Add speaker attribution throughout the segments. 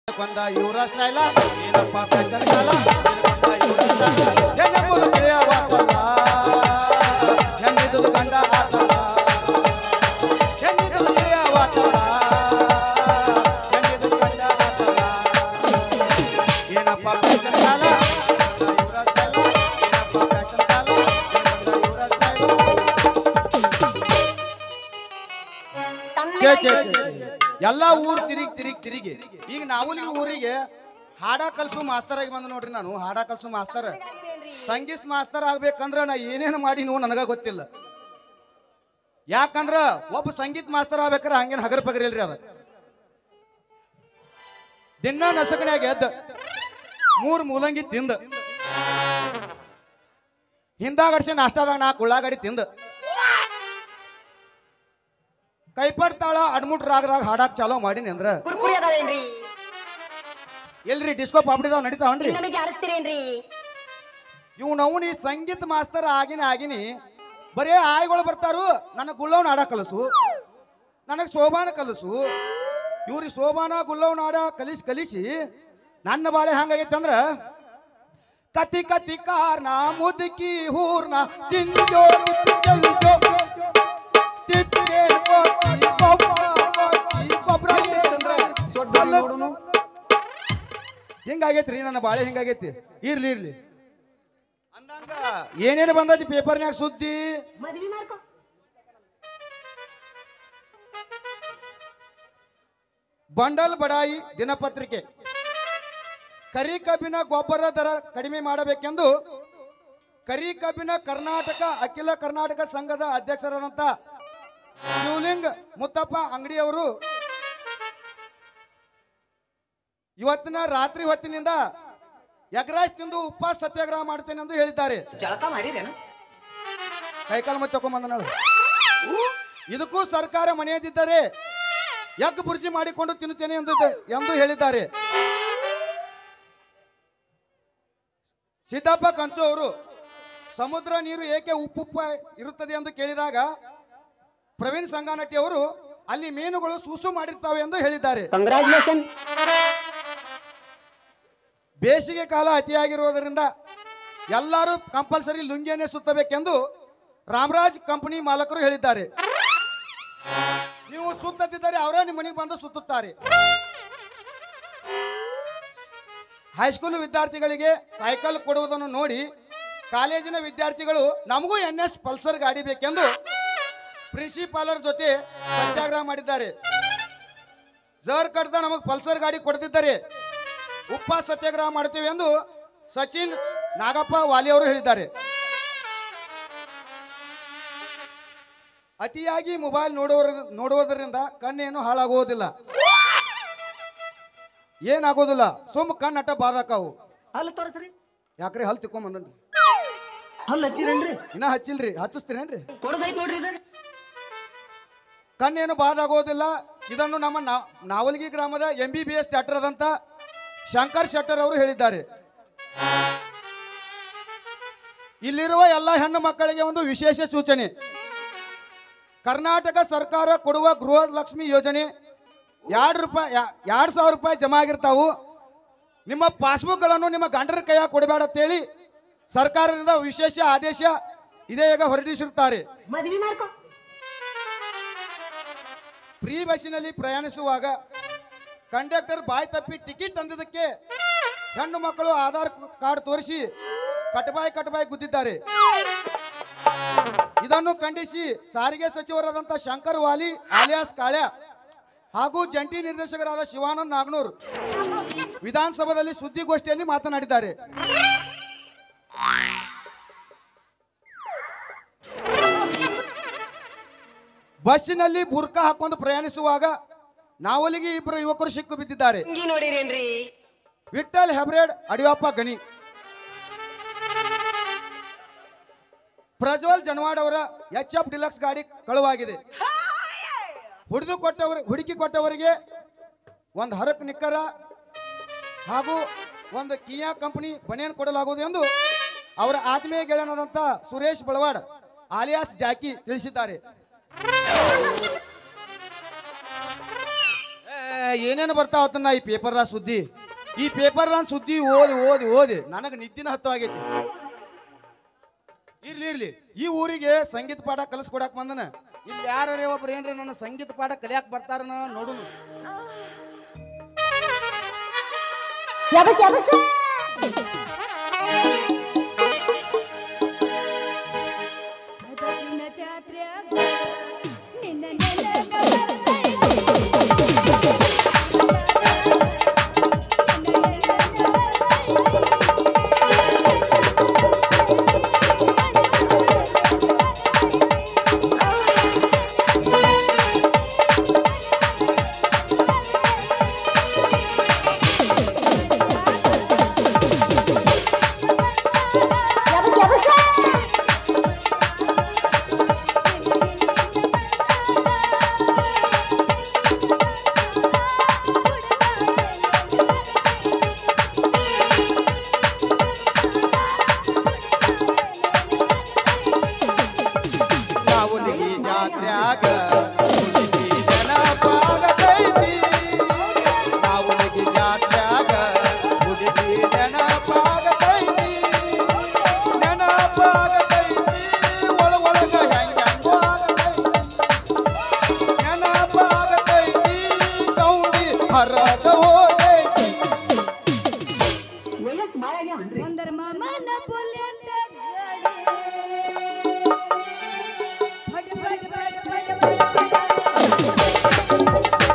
Speaker 1: ಕೊಂದ ಇವರ ಸ್ಟೈಲ ಏನಪ್ಪ ಫ್ಯಾಷನ್ ಕಾಲ ಹೆಣ್ಣೆಂಬುದು ತಿಳಿಯವಾತಲ್ಲ ಹೆಣ್ಣಿದುದು ಗಂಡ ಆತಲ್ಲ ಹೆಣ್ಣಿದುದು ತಿಳಿಯವಾತಲ್ಲ ಹೆಣ್ಣಿದುದು ಗಂಡ ಆತಲ್ಲ ಏನಪ್ಪ ಫ್ಯಾಷನ್ ಕಾಲ ಇವರ ಸ್ಟೈಲ ಏನಪ್ಪ ಫ್ಯಾಷನ್ ಕಾಲ ಇವರ ಸ್ಟೈಲ ಛೇ, ಛೇ, ಛೇ. ಎಲ್ಲಾ ಊರ್ ತಿರುಗಿ ತಿರುಗಿ ತಿರುಗಿ ಈಗ ನಾವು ಈ ಊರಿಗೆ ಹಾಡ ಕಲ್ಸು ಮಾಸ್ತರ್ ಆಗಿ ಬಂದ ನೋಡ್ರಿ ನಾನು ಹಾಡ ಕಲ್ಸು ಮಾಸ್ತರ್ ಸಂಗೀತ ಮಾಸ್ತರ್ ಆಗ್ಬೇಕಂದ್ರ ನಾ ಏನೇನು ಮಾಡಿ ನೀವು ನನಗ ಗೊತ್ತಿಲ್ಲ ಯಾಕಂದ್ರ ಒಬ್ಬ ಸಂಗೀತ ಮಾಸ್ತರ್ ಆಗ್ಬೇಕಾರೆ ಹಂಗೇನ್ ಹಗರ್ ಪಗರ್ ಇಲ್ರಿ ಅದ ದಿನ ನಸಕನ್ಯಾಗ ಎದ್ದ ಮೂರ್ ಮೂಲಂಗಿ ತಿಂದ ಹಿಂದಾಗಡ್ಸಿ ನಾಷ್ಟಾದಾಗ ನಾಲ್ಕು ಉಳ್ಳಾಗಡ್ಡಿ ತಿಂದ ಕೈಪಡ್ತಾಳ ಅಡ್ಮುಟ್ ರಾಗದಾಗ ಹಾಡಾಕ್ ಚಾಲೋ ಮಾಡೀನಿ ಅಂದ್ರ
Speaker 2: ಕುರ್ಕುರಿ ಅದಾವೇನ್ರಿ
Speaker 1: ಎಲ್ರಿ ಡಿಸ್ಕೋ ಪಾಪಡಿದಾವ್ ನಡೀತಾವನ್ರಿ
Speaker 2: ನಮಗೆ ಜಾರಿಸ್ತೀರೇನ್ರಿ
Speaker 1: ಇವ್ ನಾವು ನೀ ಸಂಗೀತ ಮಾಸ್ತರ್ ಆಗಿನಿ ಆಗಿನಿ ಬರೇ ಆಯ್ಗಳು ಬರ್ತಾರು ನನಗೆ ಗುಳ್ಳವನ ಹಾಡ ಕಲಸು ನನಗೆ ಶೋಭಾನ ಕಲಸು ಇವ್ರಿಗೆ ಶೋಭಾನ ಗುಳ್ಳವನ ಹಾಡ ಕಲಿಸಿ ಕಲಿಸಿ ನನ್ನ ಬಾಳೆ ಹಂಗಾಗೈತೆ ಅಂದ್ರ ಕತಿ ಕತಿ ಕಾರ್ನ ಮುದುಕಿ ಹೂರ್ನ ತಿಂಜೋ ತಿಂಜೋ ತಿಪ್ಪೆ ಕೊಟ್ಟಿ ಗೊಬ್ಬರ ಕೊಟ್ಟಿ ಗೊಬ್ಬರ ಏತಂದ್ರೆ ಅಲ್ಲ- ಹಿಂಗಾಗೈತ್ರಿ ನನ್ನ ಬಾಳೆ ಹಿಂಗಾಗೈತಿ ಇರ್ಲಿ ಇರ್ಲಿ ಅಂದಂಗ ಏನೇನು ಬಂದೈತಿ ಪೇಪರ್ನ್ಯಾಗ ಸುದ್ದಿ
Speaker 2: ಮದ್ವಿ ಮಾಡ್ಕೊ
Speaker 1: ಬಂಡಲ್ ಬಡಾಯಿ ದಿನಪತ್ರಿಕೆ ಕರಿ ಕಬ್ಬಿನ ಗೊಬ್ಬರ ದರ ಕಡಿಮೆ ಮಾಡಬೇಕೆಂದು ಕರಿ ಕಬ್ಬಿನ ಕರ್ನಾಟಕ ಅಖಿಲ ಕರ್ನಾಟಕ ಸಂಘದ ಅಧ್ಯಕ್ಷರಾದಂತ ಶಿವಲಿಂಗ್ ಮುತ್ತಪ್ಪ ಅಂಗಡಿಯವರು ಇವತ್ತಿನ ರಾತ್ರಿ ಹೊತ್ತಿನಿಂದ ಎಗ್ರಾಸ್ ತಿಂದು ಉಪವಾಸ ಸತ್ಯಾಗ್ರಹ ಮಾಡ್ತೇನೆ ಎಂದು ಹೇಳಿದ್ದಾರೆ
Speaker 2: ಜಳಕ ಮಾಡಿರೇನು
Speaker 1: ಕೈಕಾಲು ಮತ್ತೆ ತಗೊಂಬಂದ ನಾಳು ಇದಕ್ಕೂ ಸರ್ಕಾರ ಮನೆಯದಿದ್ದರೆ ಎಗ್ ಬುರ್ಜಿ ಮಾಡಿಕೊಂಡು ತಿನ್ನುತ್ತೇನೆ ಎಂದು ಎಂದು ಹೇಳಿದ್ದಾರೆ ಸಿದ್ದಪ್ಪ ಕಂಚು ಅವರು ಸಮುದ್ರ ನೀರು ಏಕೆ ಉಪ್ಪುಪ್ಪ ಇರುತ್ತದೆ ಎಂದು ಕೇಳಿದಾಗ ಪ್ರವೀಣ್ ಸಂಗಾನಟ್ಟಿ ಅವರು ಅಲ್ಲಿ ಮೀನುಗಳು ಸೂಸು ಮಾಡಿರ್ತಾವೆ ಎಂದು ಹೇಳಿದ್ದಾರೆ
Speaker 2: ಕಂಗ್ರಾಚುಲೇಷನ್
Speaker 1: ಬೇಸಿಗೆ ಕಾಲ ಅತಿಯಾಗಿರುವುದರಿಂದ ಎಲ್ಲರೂ ಕಂಪಲ್ಸರಿ ಲುಂಗಿಯನ್ನೇ ಸುತ್ತಬೇಕೆಂದು ರಾಮರಾಜ್ ಕಂಪನಿ ಮಾಲಕರು ಹೇಳಿದ್ದಾರೆ ನೀವು ಸುತ್ತದಿದ್ದರೆ ಅವರೇ ನಿಮ್ಮ ಮನೆಗೆ ಬಂದು ಸುತ್ತುತ್ತಾರೆ ಹೈಸ್ಕೂಲ್ ವಿದ್ಯಾರ್ಥಿಗಳಿಗೆ ಸೈಕಲ್ ಕೊಡುವುದನ್ನು ನೋಡಿ ಕಾಲೇಜಿನ ವಿದ್ಯಾರ್ಥಿಗಳು ನಮಗೂ ಎನ್ ಎಸ್ ಪಲ್ಸರ್ ಗಾಡಿ ಬೇಕೆಂದು ಪ್ರಿನ್ಸಿಪಾಲರ್ ಜೊತೆ ಸತ್ಯಾಗ್ರಹ ಮಾಡಿದ್ದಾರೆ ಜರ್ ಕಡ್ದ ನಮಗೆ ಪಲ್ಸರ್ ಗಾಡಿ ಕೊಡ್ತಿದ್ದಾರೆ ಉಪವಾಸ ಸತ್ಯಾಗ್ರಹ ಮಾಡ್ತೀವಿ ಎಂದು ಸಚಿನ್ ನಾಗಪ್ಪ ವಾಲಿ ಅವರು ಹೇಳಿದ್ದಾರೆ ಅತಿಯಾಗಿ ಮೊಬೈಲ್ ನೋಡುವ ನೋಡುವುದರಿಂದ ಕಣ್ಣೇನು ಹಾಳಾಗುವುದಿಲ್ಲ ಏನಾಗೋದಿಲ್ಲ ಸುಮ್ ಕಣ್ಣು ಅಟ್ಟ ಬಾದಾಕಾವು
Speaker 2: ಅಲ್ಲಿ ತೋರಿಸ್ರಿ
Speaker 1: ಯಾಕ್ರಿ ಹಲ್ ತಿಕ್ಕೊಂಬಂದನ್ರಿ
Speaker 2: ಅಲ್ಲಿ ಹಚ್ಚಿರೇನ್ರಿ
Speaker 1: ಇನ್ನ ಹಚ್ಚಿಲ್ರಿ ಹಚ್ಚಿಸ್ತೀರೇನ್ರಿ
Speaker 2: ಕೊಡದೈತ್ ನೋಡ್ರಿ ಇದು
Speaker 1: ಕಣ್ಣೇನು ಬಾದಾಗೋದಿಲ್ಲ ಇದನ್ನು ನಮ್ಮ ನಾ- ನಾವಲ್ಗಿ ಗ್ರಾಮದ M B B S doctor ಆದಂತ ಶಂಕರ್ ಶೆಟ್ಟರ್ ಅವರು ಹೇಳಿದ್ದಾರೆ ಇಲ್ಲಿರುವ ಎಲ್ಲ ಹೆಣ್ಣು ಮಕ್ಕಳಿಗೆ ಒಂದು ವಿಶೇಷ ಸೂಚನೆ ಕರ್ನಾಟಕ ಸರ್ಕಾರ ಕೊಡುವ ಗೃಹ ಲಕ್ಷ್ಮಿ ಯೋಜನೆ ಎರಡು ರೂಪಾಯಿ ಎರಡು ಸಾವಿರ ರೂಪಾಯಿ ಜಮಾ ಆಗಿರ್ತಾವು ನಿಮ್ಮ ಪಾಸ್ಬುಕ್ಗಳನ್ನು ನಿಮ್ಮ ಗಂಡರ ಕೈಯಾಗ ಕೊಡಬೇಡ ಅಂತೇಳಿ ಸರ್ಕಾರದಿಂದ ವಿಶೇಷ ಆದೇಶ ಇದೇ ಈಗ ಹೊರಡಿಸಿರುತ್ತಾರೆ
Speaker 2: ಮದ್ವಿ ಮಾಡ್ಕೊ
Speaker 1: ಫ್ರೀ ಬಸ್ಸಿನಲ್ಲಿ ಪ್ರಯಾಣಿಸುವಾಗ ಕಂಡಕ್ಟರ್ ಬಾಯಿ ತಪ್ಪಿ ಟಿಕೆಟ್ ತಂದಿದ್ದಕ್ಕೆ ಹೆಣ್ಣು ಮಕ್ಕಳು ಆಧಾರ್ ಕಾರ್ಡ್ ತೋರಿಸಿ ಕಟಬಾಯಿ ಕಟಬಾಯಿ ಗುದ್ದಿದ್ದಾರೆ ಇದನ್ನು ಖಂಡಿಸಿ ಸಾರಿಗೆ ಸಚಿವರಾದಂಥ ಶಂಕರ್ ವಾಲಿ ಆಲಿಯಾಸ್ ಕಾಳ್ಯ ಹಾಗೂ ಜಂಟಿ ನಿರ್ದೇಶಕರಾದ ಶಿವಾನಂದ್ ನಾಗನೂರ್ ವಿಧಾನಸಭೆಯಲ್ಲಿ ಸುದ್ದಿಗೋಷ್ಠಿಯಲ್ಲಿ ಮಾತನಾಡಿದ್ದಾರೆ ಬಸ್ಸಿನಲ್ಲಿ ಬುರ್ಕ ಹಾಕೊಂಡು ಪ್ರಯಾಣಿಸುವಾಗ ನಾವಲಿಗೆ ಇಬ್ಬರು ಯುವಕರು ಸಿಕ್ಕು ಬಿದ್ದಿದ್ದಾರೆ
Speaker 2: ಹಿಂಗಿ ನೋಡಿರೇನ್ರಿ
Speaker 1: ವಿಠಲ್ ಹೆಬ್ರೇಡ್ ಅಡಿಯಪ್ಪ ಗಣಿ ಪ್ರಜ್ವಲ್ ಜನವಾಡ್ ಅವರ ಎಚ್ ಎಫ್ ಡಿಲಕ್ಸ್ ಗಾಡಿ ಕಳುವಾಗಿದೆ ಹುಡಿದು ಕೊಟ್ಟವರು ಹುಡುಕಿ ಕೊಟ್ಟವರಿಗೆ ಒಂದು ಹರಕ್ ನಿಕ್ಕರ ಹಾಗೂ ಒಂದು ಕಿಯಾ ಕಂಪನಿ ಬನಿಯನ್ ಕೊಡಲಾಗುವುದು ಎಂದು ಅವರ ಆತ್ಮೀಯ ಗೆಳೆಯನಾದಂಥ ಸುರೇಶ್ ಬಳವಾಡ್ ಆಲಿಯಾಸ್ ಜಾಕಿ ತಿಳಿಸಿದ್ದಾರೆ ಏನೇನು ಬರ್ತಾವ ನಾ ಈ ಪೇಪರ್ದಾಗ ಸುದ್ದಿ ಈ ಪೇಪರ್ದಾಗ ಸುದ್ದಿ ಓದಿ ಓದಿ ಓದಿ ನನಗೆ ನಿದ್ದಿನ ಹತ್ತವಾಗೈತಿ ಇರ್ಲಿ ಇರ್ಲಿ ಈ ಊರಿಗೆ ಸಂಗೀತ ಪಾಠ ಕಲಿಸ್ಕೊಡಕ್ ಬಂದನ ಇಲ್ಲಿ ಯಾರೇ ಒಬ್ರು ಏನ್ರಿ ನನ್ನ ಸಂಗೀತ ಪಾಠ ಕಲಿಯಾಕ ಬರ್ತಾರನ ನೋಡುನು
Speaker 3: ಯಬಸ್ ಯಬಸ್
Speaker 4: ಸದಸಿನ ಜಾತ್ರ್ಯಾಗ ನಿನ್ನ ನೆನಪ
Speaker 3: ಯಬಸ್ ಯಬಸ್
Speaker 1: ನಾವುಲಿಗಿ ಜಾತ್ರ್ಯಾಗ ಹುಡುಗಿ ನೆನಪಾಗತೈತಿ ನಾವುಲಿಗಿ ಜಾತ್ರ್ಯಾಗ ಹುಡುಗಿ ನೆನಪಾಗತೈತಿ ನೆನಪಾಗತೈತಿ ಒಳ ಒಳಗ ಹೆಂಗಂಗೋ ಆಗತೈತಿ ನೆನಪಾಗತೈತಿ ಕೌಂಡಿ ಹರದ ಹೋಗೈತಿ
Speaker 2: ವಯಸ್ಸು ಭಾಳ ಆಗ್ಯಾವನ್ರಿ
Speaker 4: ಒಂದರ ಮಾಮನ ಬುಲೆಟ್ ಗಾಡಿ ಫಟ್ ಫಟ್ ಫಟ್ ಫಟ್ ಫಟ್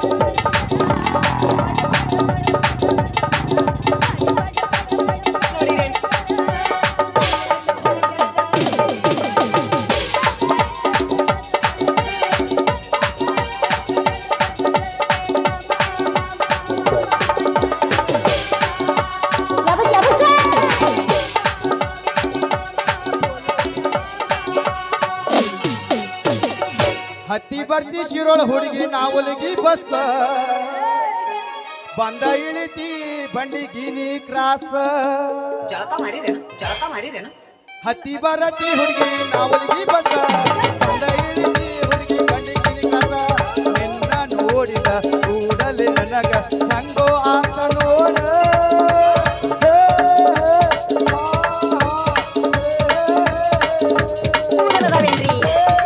Speaker 3: ಯಬಸ್ ಯಬಸ್
Speaker 1: ಹತ್ತಿ ಬರ್ತಿ ಶಿರೋಳ ಹುಡುಗಿ ನಾವಲಿಗಿ ಬಸ್ ಬಂದ ಇಳಿತಿ ಬಂಡಿಗಿನಿ ಕ್ರಾಸ್
Speaker 2: ಜಳಕ ಮಾಡಿರೇನು ಜಳಕ ಮಾಡಿರೇನು
Speaker 1: ಹತ್ತಿ ಬರತಿ ಹುಡುಗಿ ನಾವಲಿಗಿ ಬಸ್ ಬಂದ ಇಳಿತಿ ಹುಡುಗಿ ಬಂಡಿಗಿನಿ ಕ್ರಾಸ ನಿನ್ನ ನೋಡಿದ ಕೂಡಲೇ ನನಗ ಸಂಗೋ ಆತ ನೋಡ ಹೇ, ಆ,
Speaker 3: ಅದಾವೇನ್ರಿ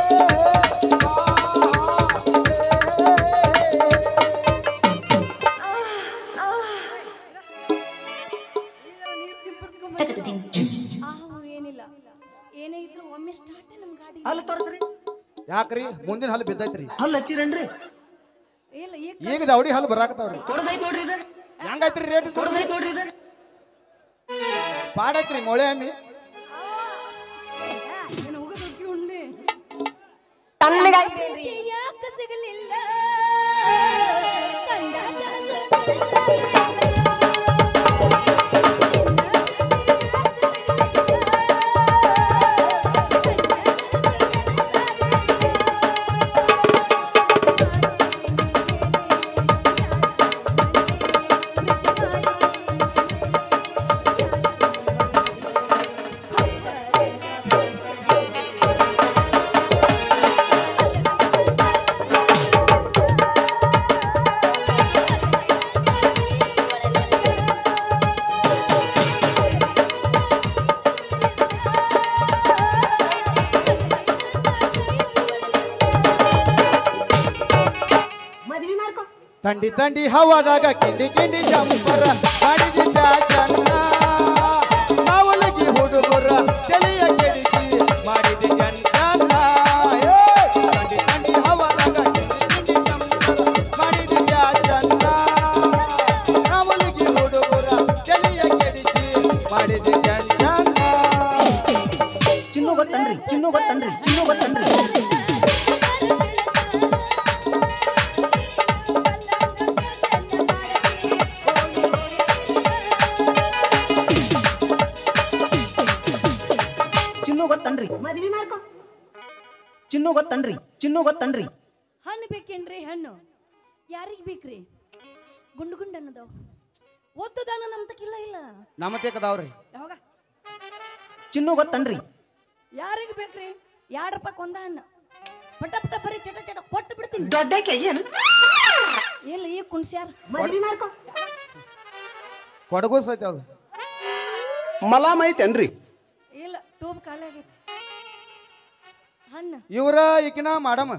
Speaker 4: ನೀರು ಸಿಂಪಡಿಸ್ಕೊಂಡ್ ಆಹು ಏನಿಲ್ಲ ಏನೇ ಇದ್ರು ಒಮ್ಮೆ ಸ್ಟಾರ್ಟ್ ನಮ್ ಗಾಡಿ
Speaker 2: ಹಲ್ಲು ತೋರಿಸ್ರಿ
Speaker 1: ಯಾಕ್ರಿ ಮುಂದಿನ ಹಲ್ಲು ಬಿದ್ದೈತ್ರಿ
Speaker 2: ಹಲ್ಲು ಹಚ್ಚಿರೇನ್ರಿ
Speaker 4: ಇಲ್ಲ ಈಗ
Speaker 1: ಈಗ ದವಡಿ ಹಲ್ಲು ಬರಾಕತ್ತಾವ್ರಿ
Speaker 2: ತೊಡದೈತ್ ನೋಡ್ರಿ ಇದು
Speaker 1: ಹೆಂಗೈತ್ರಿ ರೇಟ್
Speaker 2: ತೊಡದೈತ್ ನೋಡ್ರಿ ಇದು
Speaker 1: ಪಾಡೈತ್ರಿ ಮೊಳೆ ಅಮ್ಮಿ
Speaker 4: ಏನು ಹೋಗೋದು ಉಕ್ಕಿ ಉಣ್ಲಿ
Speaker 3: ತಣ್ಣಗಾಗಿರೇನ್ರಿ
Speaker 4: ಯಾಕೆ ಸಿಗಲಿಲ್ಲ ಕಂಡಾಗ
Speaker 2: ಮದ್ವಿ ಮಾಡ್ಕೊ
Speaker 1: ತಂಡಿ ತಂಡಿ ಹವಾದಾಗ ಕಿಂಡಿ ಕಿಂಡಿ ಜಂಪರ ಮಾಡಿದ ಚನ್ನ ನಾವಲಗಿ ಹುಡುಗರ ತಲೆಯ ಕೆಡಿಸಿ ಮಾಡಿದ ಗಂಟನ ತಂಡಿ ತಂಡಿ ಹವಾದಾಗ ಕಿಂಡಿ ಕಿಂಡಿ ಜಂಪರ ಮಾಡಿದ ಚನ್ನ ನಾವಲಗಿ ಹುಡುಗರ ತಲೆಯ ಕೆಡಿಸಿ ಮಾಡಿದ ಗಂಟನ
Speaker 2: ಚಿನ್ನು ಗೊತ್ತನ್ರಿ ಚಿನ್ನು ಗೊತ್ತನ್ರಿ ಚಿನ್ನು ಗೊತ್ತನ್ರಿ ಚಿನ್ನು ಗೊತ್ತನ್ರಿ ಮದ್ವಿ ಮಾಡ್ಕೊ ಚಿನ್ನು ಗೊತ್ತನ್ರಿ ಚಿನ್ನು ಗೊತ್ತನ್ರಿ
Speaker 4: ಹಣ್ಣು ಬೇಕೇನ್ರಿ ಹಣ್ಣು ಯಾರಿಗೆ ಬೇಕ್ರಿ ಗುಂಡು ಗುಂಡು ಅನ್ನದವ್ ಒತ್ತದಾನ ನಮ್ ತಕ್ಕಿಲ್ಲ ಇಲ್ಲ
Speaker 1: ನಮ್ಮ ತೇಕದಾವ್ರಿ
Speaker 4: ಯಾವಾಗ
Speaker 2: ಚಿನ್ನು ಗೊತ್ತನ್ರಿ
Speaker 4: ಯಾರಿಗೆ ಬೇಕ್ರಿ ಎರಡು ರೂಪಾಯಿ ಒಂದ ಹಣ್ಣು ಪಟ ಪಟ ಬರೀ ಚಟ ಚಟ ಕೊಟ್ಟು ಬಿಡ್ತೀನಿ
Speaker 2: ದೊಡ್ಡಕ್ಕೆ ಏನು
Speaker 4: ಇಲ್ಲ ಈಗ ಕುಣ್ಸ್ಯಾರ
Speaker 3: ಮದ್ವಿ ಮಾಡ್ಕೊ
Speaker 1: ಕೊಡಗು ಸೈತೆ ಅದು
Speaker 5: ಮಲಾಮ್ ಐತೇನ್ರಿ
Speaker 4: ಇಲ್ಲ ಟ್ಯೂಬ್ ಖಾಲಿ ಆಗೈತಿ ಹಣ್ಣು
Speaker 1: ಇವ್ರ ಈಕಿನ ಮಾಡಮ್ಮ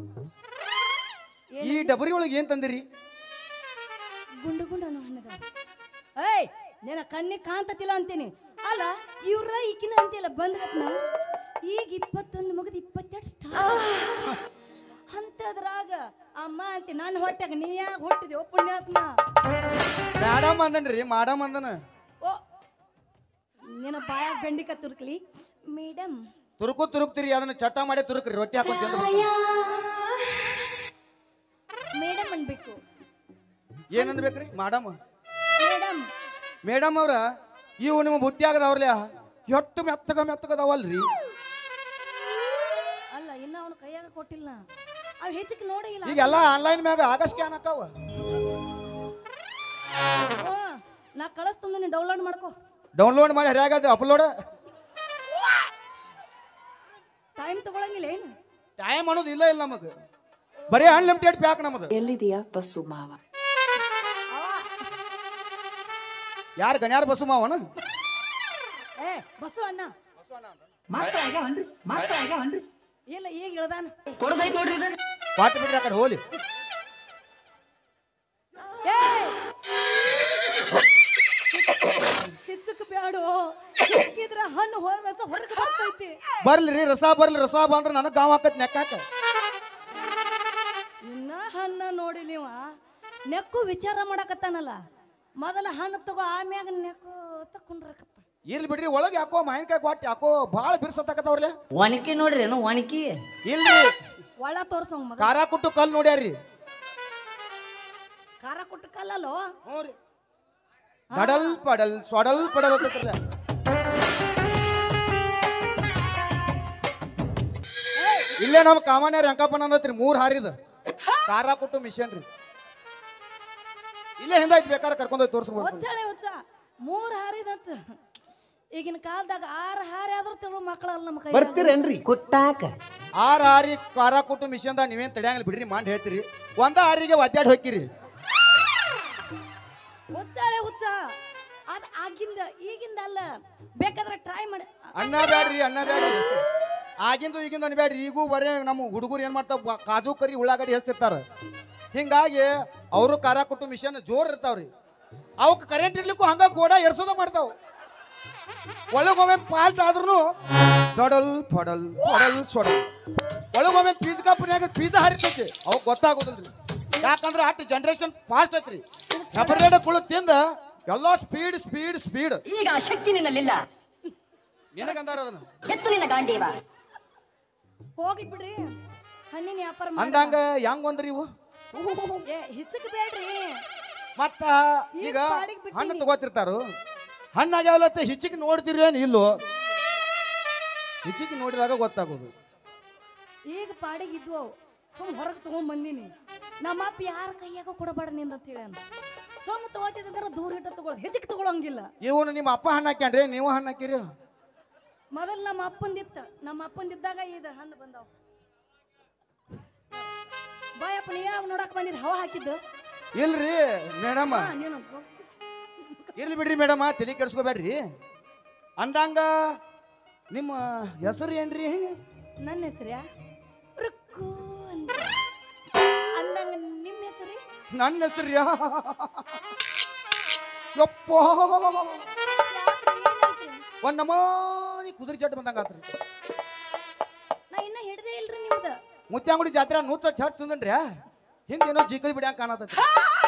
Speaker 1: ಈ ಡಬರಿ ಒಳಗೆ ಏನ್ ತಂದಿರಿ
Speaker 4: ಗುಂಡು ಗುಂಡು ಅನ್ನೋ ಹಣ್ಣದ ಏಯ್ ನಿನ್ನ ಕಣ್ಣಿಗೆ ಕಾಂತತಿಲ್ಲ ಅಂತೀನಿ ಅಲ್ಲ ಇವ್ರ ಈಕಿನ ಅಂತಿಲ್ಲ ಬಂದ್ರಪ್ನ ಈಗ ಇಪ್ಪತ್ತೊಂದು ಮುಗಿದು ಇಪ್ಪತ್ತೆರಡು ಸ್ಟಾರ್ಟ್ ಅಂತದ್ರಾಗ ಅಮ್ಮ ಅಂತಿ ನನ್ನ ಹೊಟ್ಟೆಗ ನೀ ಯಾಕೆ ಹುಟ್ಟಿದ್ಯೋ ಪುಣ್ಯಾತ್ಮ
Speaker 1: ಮೇಡಮ್ ಅಂದನ್ರಿ ಮಾಡಮ್ ಅಂದನ
Speaker 4: ಓ ನಿನ್ನ ಬಾಯಾಗ ಬೆಂಡಿಕ ತುರ್ಕ್ಲಿ ಮೇಡಮ್
Speaker 1: ತುರುಕು ತುರುಕ್ತಿರಿ ಅದನ್ನ ಚಟ ಮಾಡಿ ತುರುಕ್ರಿ ರೊಟ್ಟಿ ಹಾಕೊಂಡು ತಿಂದು
Speaker 4: ಮೇಡಮ್ ಅನ್ಬೇಕು
Speaker 1: ಏನ್ ಅನ್ಬೇಕ್ರಿ ಮಾಡಮ್
Speaker 4: ಮೇಡಮ್
Speaker 1: ಮೇಡಮ್ ಅವ್ರ ಇವು ನಿಮ್ಮ ಬುಟ್ಟಿಯಾಗದವ್ರಲ್ಲ ಎಷ್ಟು ಮೆತ್ತಗ ಮೆತ್ತಗದವಲ್ರಿ
Speaker 4: ಅಲ್ಲ ಇನ್ನ ಅವನ ಕೈಯಾಗ ಕೊಟ್ಟಿಲ್ಲ ಅವ್ ಹೆಚ್ಚಿಗೆ ನೋಡೇ ಇಲ್ಲ
Speaker 1: ಈಗೆಲ್ಲ ಆನ್ಲೈನ್ ಮ್ಯಾಗ ಆಗ ಸ್ಕ್ಯಾನ್ ಹಾಕಾವ
Speaker 4: ಓ, ನಾ ಕಳಿಸ್ತೀನಿ ನೀನು ಡೌನ್ಲೋಡ್ ಮಾಡ್ಕೋ
Speaker 1: ಡೌನ್ಲೋಡ್ ಮಾಡಿ ಹರಿಯಾಗದ ಅಪ್ಲೋಡ್
Speaker 4: ಟೈಮ್ ತಗೊಳಂಗಿಲ್ಲ ಏನು
Speaker 1: ಟೈಮ್ ಅನ್ನೋದು ಇಲ್ಲ ಇಲ್ಲ ನಮಗೆ ಬರೀ ಅನ್ಲಿಮಿಟೆಡ್ ಪ್ಯಾಕ್ ನಮ್ಮದು
Speaker 6: ಎಲ್ಲಿದೆಯಾ ಬಸ್ಸು ಮಾವ
Speaker 1: ಯಾರು ಗಣ್ಯಾರ ಬಸ್ಸು ಮಾವನ
Speaker 4: ಏ ಬಸ್ಸು ಅಣ್ಣ
Speaker 2: ಮಾತ್ರ ಆಗ್ಯಾವನ್ರಿ ಮಾತ್ರ ಆಗ್ಯಾವನ್ರಿ
Speaker 4: ಇಲ್ಲ ಈಗ ಇಳ್ದಾನ
Speaker 2: ಕೊಡದೈತ್ ನೋಡ್ರಿ ಇದು
Speaker 1: ಪಾಟ್ ಬಿಡ್ರಿ ಆ ಕಡೆ ಹೋಲಿ
Speaker 4: ಏ ಹಿಚ್ಚಕ್ ಬ್ಯಾಡು ಹಿಚ್ಕಿದ್ರ ಹಣ್ಣು ಹೊರ ರಸ ಹೊರಗೆ ಬರ್ತೈತಿ
Speaker 1: ಬರ್ಲಿ ರಸ ಬರ್ಲಿ ರಸ ಬಂದ್ರೆ ನನಗೆ ಗಾವ್ ಹಾಕತ್ ನೆಕ್ಕಾಕ
Speaker 4: ಇನ್ನ ಹಣ್ಣ ನೋಡಿಲ್ಲ ಇವ ನೆಕ್ಕು ವಿಚಾರ ಮಾಡಕತ್ತಾನಲ್ಲ ಮೊದಲ ಹಣ್ಣು ತಗೋ ಆಮ್ಯಾಗ ನೆಕ್ಕು ತಕೊಂಡ್ರಕತ್ತ
Speaker 1: ಇರ್ಲಿ ಬಿಡ್ರಿ ಒಳಗೆ ಯಾಕೋ ಮಾವಿನಕಾಯಿ ಕೊಟ್ಟು ಯಾಕೋ ಭಾಳ ಬಿರ್ಸತ್ತಕತ್ತವ್ರಲ್ಲ
Speaker 2: ಒಣಕಿ ನೋಡ್ರಿ ಏನು ಒಣಕಿ
Speaker 1: ಇಲ್ರಿ
Speaker 4: ಒಳ ತೋರ್ಸಂಗ ಮಗ
Speaker 1: ಖಾರ ಕುಟ್ಟು ಕಲ್ ನೋಡ್ಯಾರಿ
Speaker 4: ಖಾರ ಕೊಟ್ಟು ಕಲ್ಲಲ್ಲೋ
Speaker 1: ಹ್ಞೂ ರೀ ದಡಲ್ ಪಡಲ್ ಸೊಡಲ್ ಪಡಲ್ ಅಂತೈತ್ರಲ್ಲ. ಇಲ್ಲೇ ನಮ್ಮ ಕಾಮಣ್ಯ ರಂಕಪ್ಪನ ಅಂದತ್ರಿ ಮೂರ್ ಹಾರಿದ ಖಾರ ಕುಟ್ಟು ಮಿಷನ್ ರೀ ಇಲ್ಲೇ ಹಿಂದೈತಿ ಬೇಕಾದ್ರೆ ಕರ್ಕೊಂಡೋಗಿ ತೋರಿಸ್ಬೋದು
Speaker 4: ಒಚ್ಚಾಳೆ ಒಚ್ಚ ಮೂರ್ ಹಾರಿದಂತ ಈಗಿನ ಕಾಲದಾಗ ಆರು ಹಾರಿ ಆದ್ರೂ ತಿಳು ಮಕ್ಕಳಲ್ಲ ನಮ್ಮ ಕೈ
Speaker 5: ಬರ್ತೀರೇನ್ರಿ
Speaker 2: ಕುಟ್ಟಾಕ
Speaker 1: ಆರ್ ಹಾರಿ ಖಾರ ಕುಟ್ಟು ಮಿಷನ್ದಾಗ ನೀವೇನ್ ತಡಿಯಂಗಿಲ್ಲ ಬಿಡ್ರಿ ಮಾಡಿ ಹೇಳ್ತೀರಿ ಒಂದ ಹಾರಿಗೆ ಒದ್ದಾಡಿ ಹೋಗಿರಿ
Speaker 4: ಒಚ್ಚಾಳೆ ಹುಚ್ಚ ಅದ್ ಆಗಿಂದ ಈಗಿಂದ ಅಲ್ಲ ಬೇಕಾದ್ರೆ ಟ್ರೈ ಮಾಡಿ
Speaker 1: ಅನ್ನ ಬ್ಯಾಡ್ರಿ ಅನ್ನ ಬ್ಯಾಡ್ರಿ ಆಗಿಂದು ಈಗಿಂದ ಅನ್ಬ್ಯಾಡ್ರಿ ಈಗೂ ಬರೇ ನಮ್ಮ ಹುಡುಗರು ಏನ್ ಮಾಡ್ತಾವ ಕಾಜು ಕರಿ ಉಳ್ಳಾಗಡ್ಡಿ ಹೆಸ್ತಿರ್ತಾರ ಹಿಂಗಾಗಿ ಅವರು ಖಾರ ಕುಟ್ಟು ಮಿಷನ್ ಜೋರ್ ಇರ್ತಾವ್ರಿ ಅವಕ್ ಕರೆಂಟ್ ಇರ್ಲಿಕ್ಕೂ ಹಂಗ ಗೋಡ ಎರ್ಸೋದ ಮಾಡ್ತಾವ ಒಳಗೊಮ್ಮೆ ಪಾಲ್ಟ್ ಆದ್ರೂ ದೊಡಲ್ ಪಡಲ್ ಪಡಲ್ ಸೊಡಲ್ ಒಳಗೊಮ್ಮೆ ಪೀಸ್ ಕಂಪನಿಯಾಗ ಪೀಜಾ ಹರಿತೈತಿ ಅವಕ್ ಗೊತ್ತಾಗೋದಿಲ್ರಿ ಯಾಕಂದ್ರೆ ಅಟ್ ಜನರೇಷನ್ ಫಾಸ್ಟ್ ಐತ್ರಿ ಹೆಬರೇಡ ಕುಳು ತಿಂದ ಎಲ್ಲ ಸ್ಪೀಡ್ ಸ್ಪೀಡ್ ಸ್ಪೀಡ್
Speaker 7: ಈಗ ಆ ಶಕ್ತಿ ನಿನ್ನಲ್ಲಿಲ್ಲ
Speaker 1: ನಿನಗಂದಾರ ಅದನ್ನ
Speaker 7: ಎತ್ತು ನಿನ್ನ ಗಾಂಡೀವ
Speaker 4: ಹೋಗ್ಲಿ ಬಿಡ್ರಿ ಹಣ್ಣಿನ ವ್ಯಾಪಾರ ಮಾಡ್-
Speaker 1: ಅಂದಂಗ ಹೆಂಗ್ ಒಂದ್ರಿ ಇವು
Speaker 4: ಏ ಹಿಚ್ಚಕ್ ಬೇಡ್ರಿ
Speaker 1: ಮತ್ತ ಈಗ
Speaker 4: ಈಗ ಬಾಡಿಗೆ ಬಿಟ್ಟಿನಿ.
Speaker 1: ಹಣ್ಣು ತಗೋತಿರ್ತಾರು ಹಣ್ಣಾಗ್ಯಾವಲತ್ತ ಹಿಚ್ಚಿಗೆ ನೋಡ್ತಿರಿ ಏನು ಇಲ್ಲೋ ಹಿಚ್ಚಿಗೆ ನೋಡಿದಾಗ ಗೊತ್ತಾಗೋದು
Speaker 4: ಈಗ ಪಾಡಿಗೆ ಇದ್ವು ಅವು ಸುಮ್ ಹೊರಗೆ ತಗೊಂಡ್ ಬಂದೀನಿ ನಮ್ಮ ಅಪ್ಪ ಯಾರ ಕೈಯಾಗ ಕೊಡಬೇಡ ನಿಂದ ಅಂತ ಹೇಳಿ ಅಂದ ಸುಮ್ ತಗೋತಿದ್ರೆ ದೂರ ಇಟ್ಟ ತಗೊಳ್ ಹೆಚ್ಚಿಗೆ ತಗೊಳಂಗಿಲ್ಲ
Speaker 1: ಇವನು ನಿಮ್ಮ ಅಪ್ಪ ಹಣ್ಣು ಹಾಕ್ಯಾನ್ರಿ ನೀವು ಹಣ್ಣು ಹಾಕಿರಿ
Speaker 4: ಮೊದಲ್ ನಮ್ಮ ಅಪ್ಪಂದಿತ್ತ ನಮ್ಮ ಅಪ್ಪಂದಿದ್ದಾಗ ಇದು ಹಣ್ಣು ಬಂದಾವ ಬಾಯಪ್ಪ ನೀ ಯಾವಾಗ ನೋಡಕ್ ಬಂದಿದ್ ಹವಾ ಹಾಕಿದ್ದು
Speaker 1: ಇಲ್ರಿ ಮೇಡಮ್
Speaker 4: ಹಾ, ನೀನು ಬೊಕ್ಕಿಸ್.
Speaker 1: ಇರ್ಲಿ ಬಿಡ್ರಿ ಮೇಡಮ್ ತಲೆ ಕೆಡ್ಸ್ಕೋಬೇಡ್ರಿ ಅಂದಂಗ ನಿಮ್ಮ ಹೆಸರು ಏನ್ರಿ
Speaker 4: ನನ್ನ ಹೆಸರ್ಯಾ ರುಕ್ಕು ಅಂತ ಅಂದಂಗ ನಿಮ್ಮ ಹೆಸರು
Speaker 1: ನನ್ನ ಹೆಸರು ಯಪ್ಪ ಒಂದ್ ನಮೂನಿ ಕುದುರೆ ಜಡ್ ಬಂದಂಗ ಆತ್ರಿ
Speaker 4: ನಾ ಇನ್ನ ಹಿಡ್ದೇ ಇಲ್ರಿ ನಿಮ್ದು
Speaker 1: ಮುತ್ಯಾಂಗುಡಿ ಜಾತ್ರೆ ನೂಚ ಚರ್ಚ್ ತಂದನ್ರಿ ಹಿಂದೇನೋ ಜಿಕಳಿ ಬಿಡ್ಯಾಂಗ ಕಾಣತೈತಿ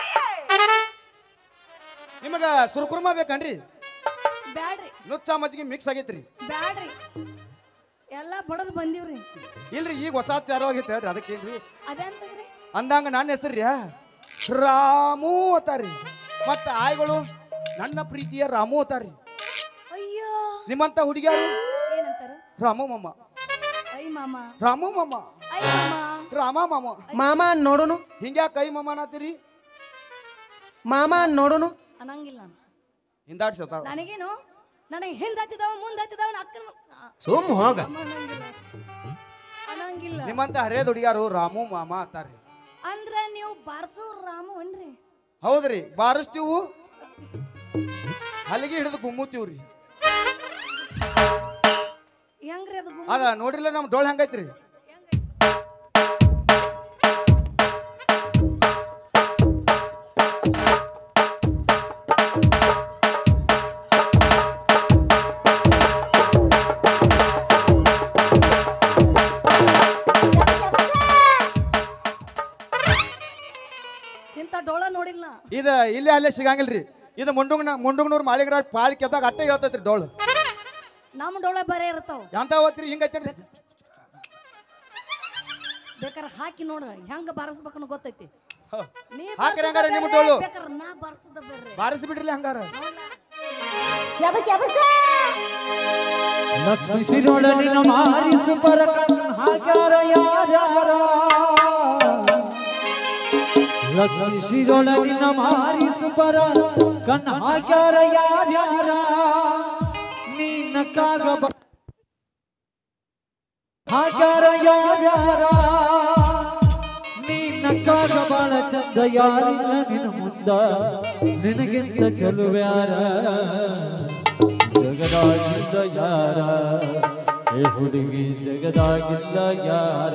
Speaker 1: ನಿಮಗ ಸುರ್ಕುರ್ಮ ಬೇಕನ್ರಿ
Speaker 4: ಬ್ಯಾಡ್ರಿ
Speaker 1: ನುಚ್ಚ ಮಜ್ಜಿಗೆ ಮಿಕ್ಸ್ ಆಗೈತ್ರಿ
Speaker 4: ಬ್ಯಾಡ್ರಿ ಎಲ್ಲ ಬಡದ್ ಬಂದೀವ್ರಿ
Speaker 1: ಇಲ್ರಿ ಈಗ ಹೊಸ ಚಾರು ಆಗೈತೆ ಹೇಳ್ರಿ ಅದಕ್ಕೇನ್ರಿ
Speaker 4: ಅದಂತಂದ್ರಿ
Speaker 1: ಅಂದಂಗ ನನ್ನ ಹೆಸರ್ರಿ ರಾಮು ಅತ್ತಾರಿ ಮತ್ತ ಆಯ್ಗಳು ನನ್ನ ಪ್ರೀತಿಯ ರಾಮು ಅತ್ತಾರಿ
Speaker 4: ಅಯ್ಯೋ
Speaker 1: ನಿಮ್ಮಂತ ಹುಡುಗಿಯಾರು
Speaker 4: ಏನಂತಾರ
Speaker 1: ರಾಮು ಮಮ್ಮ
Speaker 4: ಐ ಮಾಮ
Speaker 1: ರಾಮು ಮಮ್ಮ
Speaker 4: ಐ ಮಾಮ
Speaker 1: ರಾಮ ಮಾಮ
Speaker 2: ಮಾಮ ನೋಡುನು
Speaker 1: ಹಿಂಗ್ಯಾ ಕೈ ಮಮ್ಮ ಅನ್ನತ್ತೀರಿ
Speaker 2: ಮಾಮ ನೋಡುನು
Speaker 4: ಅನ್ನಂಗಿಲ್ಲ ನಾನು
Speaker 1: ಹಿಂದಾಡ್ಸತ್ತಾವ
Speaker 4: ನನಗೇನು ನನಗೆ ಹಿಂದ್ ಹತ್ತಿದವ ಮುಂದ್ ಹತ್ತಿದವ ಅಕ್ಕನ ಆ,
Speaker 2: ಸುಮ್ ಹೋಗ
Speaker 4: ಅಮ್ಮ ಅನ್ನಂಗಿಲ್ಲ ಅನ್ನಂಗಿಲ್ಲ
Speaker 1: ನಿಮ್ಮಂತ ಹರೇದ್ ಹುಡುಗಿಯಾರು ರಾಮು ಮಾಮ ಅತ್ತಾರಿ
Speaker 4: ಅಂದ್ರ ನೀವು ಬಾರ್ಸೋ ರಾಮು ಅನ್ರಿ
Speaker 1: ಹೌದ್ರಿ ಬಾರಿಸ್ತೀವು ಹಲಿಗೆ ಹಿಡಿದು ಗುಮ್ಮುತ್ತೀವ್ರಿ
Speaker 4: ಹೆಂಗ್ರಿ ಅದು ಗುಮ್ಮ
Speaker 1: ಅದ ನೋಡ್ರಿಲ್ಲ ನಮ್ ಡೋಳ್ ಹೆಂಗೈತ್ರಿ
Speaker 4: ಇಂಥ ಡೋಳ ನೋಡಿಲ್ಲ
Speaker 1: ಇದ ಇಲ್ಲೇ ಅಲ್ಲೇ ಸಿಗಂಗಿಲ್ರಿ ಇದು ಮುಂಡುಗ್ನ ಮುಂಡುಗ್ನೂರ್ ಮಾಳಿಗರಾಜ್ ಪಾಳಿ ಕೆತ್ತಾಗ ಅಟ್ಟೆ ಹೇಳ್ತೈತ್ರಿ ಡೋಳು
Speaker 4: ನಮ್ಮ ಡೋಳ ಬರೇ ಇರ್ತಾವ
Speaker 1: ಎಂತ ಓದ್ತೀರಿ ಹಿಂಗೈತೇನ್ರಿ
Speaker 4: ಬೇಕಾರೆ ಹಾಕಿ ನೋಡ ಹೆಂಗ ಬಾರಿಸ್ಬೇಕನ್ನ ಗೊತ್ತೈತಿ ನೀ
Speaker 1: ಹಾಕ್ರಿ
Speaker 4: ಬಾರ್ಸೋದ
Speaker 1: ಹಂಗಾರ ನಿಮ್ಮ
Speaker 4: ಬೇರೆ,
Speaker 1: ಡೋಳು.
Speaker 4: ಬೇಕಾರೆ ನಾ ಬಾರ್ಸೋದ ಬೇರೆ
Speaker 1: ಬಾರಿಸಿ ಬಿಡ್ರಿ ಹಂಗಾರ
Speaker 3: ಯಬಸ್ ಯಬಸ್
Speaker 6: ಲಕ್ಷ್ಮಿ ಶಿರೋಳನಿನ ಮಾರಿಸು ಪರ ಕಣ್ ಹಾಕ್ಯಾರ ಯಾರ್ಯಾರ ಲಕ್ಷ್ಮಿ ಶಿರೋಳನಿನ ಮಾರಿಸು ಪರ ಕಣ್ ಹಾಕ್ಯಾರ ಯಾರ್ಯಾರ ನಿನ್ನ ಕಾಗ ಬ- ಹಾಕ್ಯಾರ ಯಾರ್ಯಾರ ನಿನ್ನ ಕಾಗ ಬಾಳ ಚಂದ ಯಾರಿಲ್ಲ ನಿನ್ನ ಮುಂದ ನಿನಗಿಂತ ಚಲುವ್ಯಾರ ಜಗದಾಗಿಲ್ಲ ಯಾರ ಏ ಹುಡುಗಿ ಜಗದಾಗಿಲ್ಲ ಯಾರ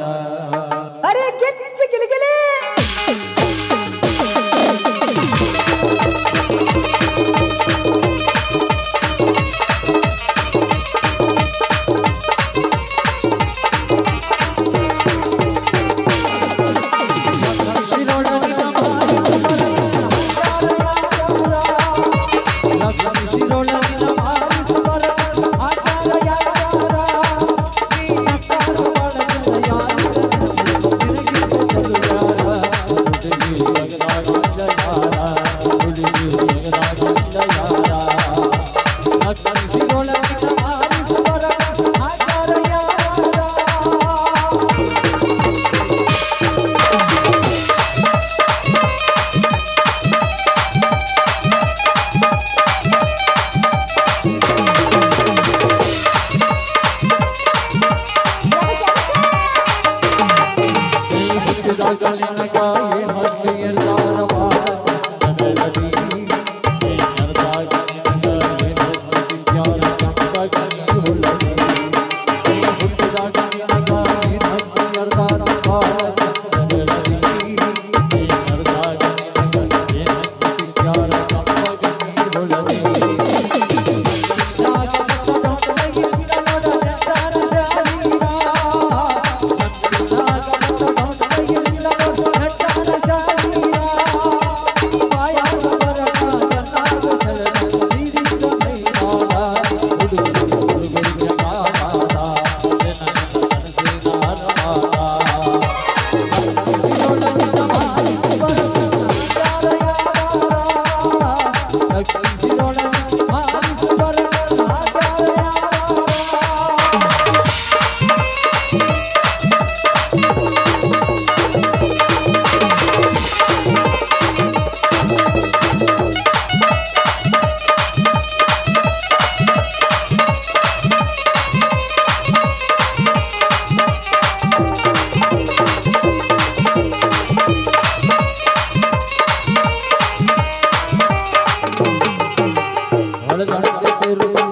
Speaker 3: ಅರೆ ಗಿಚ್ಚ ಗಿಲಿಗಿಲಿ
Speaker 6: ಹೊಳೆದಂಡೆ ತಿರುಗಿ